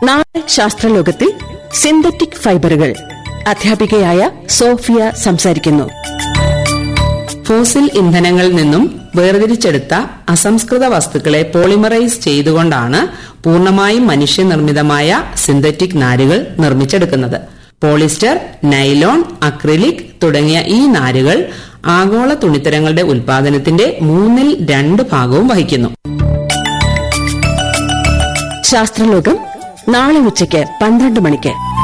നാളെ ശാസ്ത്രലോകത്തിൽ സിന്തറ്റിക് ഫൈബറുകൾ അധ്യാപികയായ സോഫിയ സംസാരിക്കുന്നു ഫോസിൽ ഇന്ധനങ്ങളിൽ നിന്നും വേർതിരിച്ചെടുത്ത അസംസ്കൃത വസ്തുക്കളെ പോളിമറൈസ് ചെയ്തുകൊണ്ടാണ് പൂർണ്ണമായും മനുഷ്യനിർമ്മിതമായ സിന്തറ്റിക് നാരുകൾ നിർമ്മിച്ചെടുക്കുന്നത് പോളിസ്റ്റർ നൈലോൺ അക്രിലിക് തുടങ്ങിയ ഈ നാരുകൾ ആഗോള തുണിത്തരങ്ങളുടെ ഉൽപാദനത്തിന്റെ മൂന്നിൽ രണ്ട് ഭാഗവും വഹിക്കുന്നു ശാസ്ത്രലോകം നാളെ ഉച്ചയ്ക്ക് പന്ത്രണ്ട് മണിക്ക്